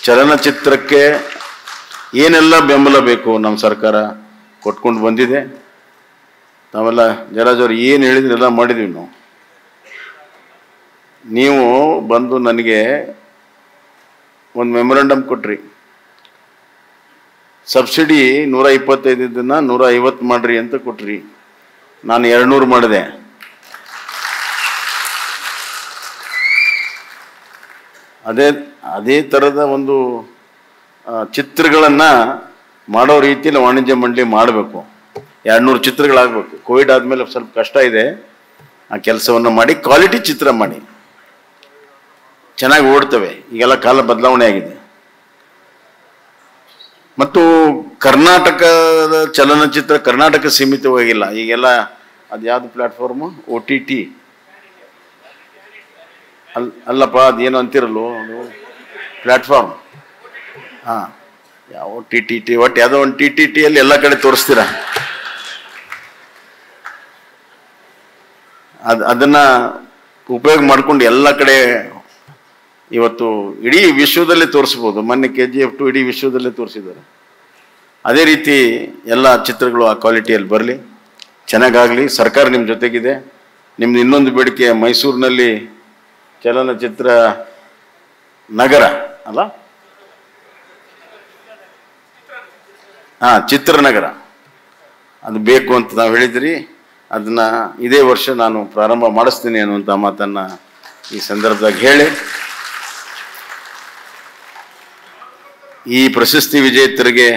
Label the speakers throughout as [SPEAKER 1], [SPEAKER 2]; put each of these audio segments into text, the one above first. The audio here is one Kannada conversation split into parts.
[SPEAKER 1] ಚಲನಚಿತ್ರಕ್ಕೆ ಏನೆಲ್ಲ ಬೆಂಬಲ ಬೇಕು ನಮ್ಮ ಸರ್ಕಾರ ಕೊಟ್ಕೊಂಡು ಬಂದಿದೆ ನಾವೆಲ್ಲ ಜರಾಜ್ ಅವ್ರು ಏನು ಹೇಳಿದ್ರೆ ಎಲ್ಲ ಮಾಡಿದ್ವಿ ನಾವು ನೀವು ಬಂದು ನನಗೆ ಒಂದು ಮೆಮೊರಂಡಮ್ ಕೊಟ್ರಿ ಸಬ್ಸಿಡಿ ನೂರ ಇಪ್ಪತ್ತೈದನ್ನ ನೂರ ಐವತ್ತು ಮಾಡ್ರಿ ಅಂತ ಕೊಟ್ರಿ ನಾನು ಎರಡ್ನೂರು ಮಾಡಿದೆ ಅದೇ ಅದೇ ಥರದ ಒಂದು ಆ, ಚಿತ್ರಗಳನ್ನ ಮಾಡೋ ರೀತಿಯಲ್ಲಿ ವಾಣಿಜ್ಯ ಮಂಡಳಿ ಮಾಡಬೇಕು ಎರಡ್ನೂರು ಚಿತ್ರಗಳಾಗಬೇಕು ಕೋವಿಡ್ ಆದಮೇಲೆ ಸ್ವಲ್ಪ ಕಷ್ಟ ಇದೆ ಆ ಕೆಲಸವನ್ನು ಮಾಡಿ ಕ್ವಾಲಿಟಿ ಚಿತ್ರ ಮಾಡಿ ಚೆನ್ನಾಗಿ ಓಡ್ತವೆ ಈಗೆಲ್ಲ ಕಾಲ ಬದಲಾವಣೆ ಆಗಿದೆ ಮತ್ತು ಕರ್ನಾಟಕದ ಚಲನಚಿತ್ರ ಕರ್ನಾಟಕ ಸೀಮಿತವಾಗಿಲ್ಲ ಈಗೆಲ್ಲ ಅದು ಯಾವ್ದು ಪ್ಲಾಟ್ಫಾರ್ಮು ಒ ಟಿ ಟಿ ಅಲ್ ಅಲ್ಲಪ್ಪ ಅದೇನು ಅಂತಿರಲ್ವೋ ಅದು ಪ್ಲಾಟ್ಫಾರ್ಮ್ ಹಾಂ ಯಾವ ಟಿ ಟಿ ಟಿ ಒಟ್ಟು ಯಾವುದೋ ಒಂದು ಟಿ ಟಿ ಟಿಯಲ್ಲಿ ಎಲ್ಲ ಕಡೆ ತೋರಿಸ್ತೀರಾ ಅದು ಅದನ್ನು ಉಪಯೋಗ ಮಾಡ್ಕೊಂಡು ಎಲ್ಲ ಕಡೆ ಇವತ್ತು ಇಡೀ ವಿಶ್ವದಲ್ಲೇ ತೋರಿಸ್ಬೋದು ಮೊನ್ನೆ ಕೆ ಜಿ ಎಫ್ ಟು ಇಡೀ ವಿಶ್ವದಲ್ಲೇ ತೋರಿಸಿದ್ದಾರೆ ಅದೇ ರೀತಿ ಎಲ್ಲ ಚಿತ್ರಗಳು ಆ ಕ್ವಾಲಿಟಿಯಲ್ಲಿ ಬರಲಿ ಚೆನ್ನಾಗಾಗಲಿ ಸರ್ಕಾರ ನಿಮ್ಮ ಜೊತೆಗಿದೆ ನಿಮ್ದು ಇನ್ನೊಂದು ಬೇಡಿಕೆ ಮೈಸೂರಿನಲ್ಲಿ ಚಲನಚಿತ್ರ ನಗರ ಅಲ್ಲ ಹಾ ಚಿತ್ರನಗರ ಅದು ಬೇಕು ಅಂತ ನಾವು ಹೇಳಿದ್ರಿ ಅದನ್ನ ಇದೇ ವರ್ಷ ನಾನು ಪ್ರಾರಂಭ ಮಾಡಿಸ್ತೀನಿ ಅನ್ನುವಂಥ ಮಾತನ್ನ ಈ ಸಂದರ್ಭದಾಗ ಹೇಳಿ ಈ ಪ್ರಶಸ್ತಿ ವಿಜೇತರಿಗೆ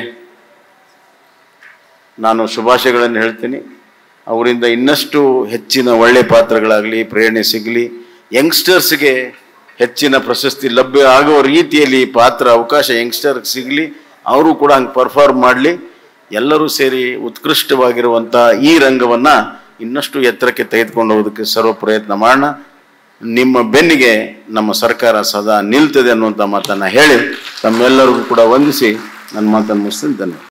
[SPEAKER 1] ನಾನು ಶುಭಾಶಯಗಳನ್ನು ಹೇಳ್ತೀನಿ ಅವರಿಂದ ಇನ್ನಷ್ಟು ಹೆಚ್ಚಿನ ಒಳ್ಳೆ ಪಾತ್ರಗಳಾಗಲಿ ಪ್ರೇರಣೆ ಸಿಗಲಿ ಯಂಗ್ಸ್ಟರ್ಸ್ಗೆ ಹೆಚ್ಚಿನ ಪ್ರಶಸ್ತಿ ಲಭ್ಯ ಆಗುವ ರೀತಿಯಲ್ಲಿ ಪಾತ್ರ ಅವಕಾಶ ಯಂಗ್ಸ್ಟರ್ಗೆ ಸಿಗಲಿ ಅವರು ಕೂಡ ಹಂಗೆ ಪರ್ಫಾರ್ಮ್ ಮಾಡಲಿ ಎಲ್ಲರೂ ಸೇರಿ ಉತ್ಕೃಷ್ಟವಾಗಿರುವಂಥ ಈ ರಂಗವನ್ನು ಇನ್ನಷ್ಟು ಎತ್ತರಕ್ಕೆ ತೆಗೆದುಕೊಂಡು ಹೋಗೋದಕ್ಕೆ ಸರ್ವ ಪ್ರಯತ್ನ ಮಾಡೋಣ ನಿಮ್ಮ ಬೆನ್ನಿಗೆ ನಮ್ಮ ಸರ್ಕಾರ ಸದಾ ನಿಲ್ತದೆ ಅನ್ನುವಂಥ ಮಾತನ್ನು ಹೇಳಿ ತಮ್ಮೆಲ್ಲರಿಗೂ ಕೂಡ ವಂದಿಸಿ ನನ್ನ ಮಾತನ್ನು ಮುಗಿಸ್ತೀನಿ ಧನ್ಯವಾದ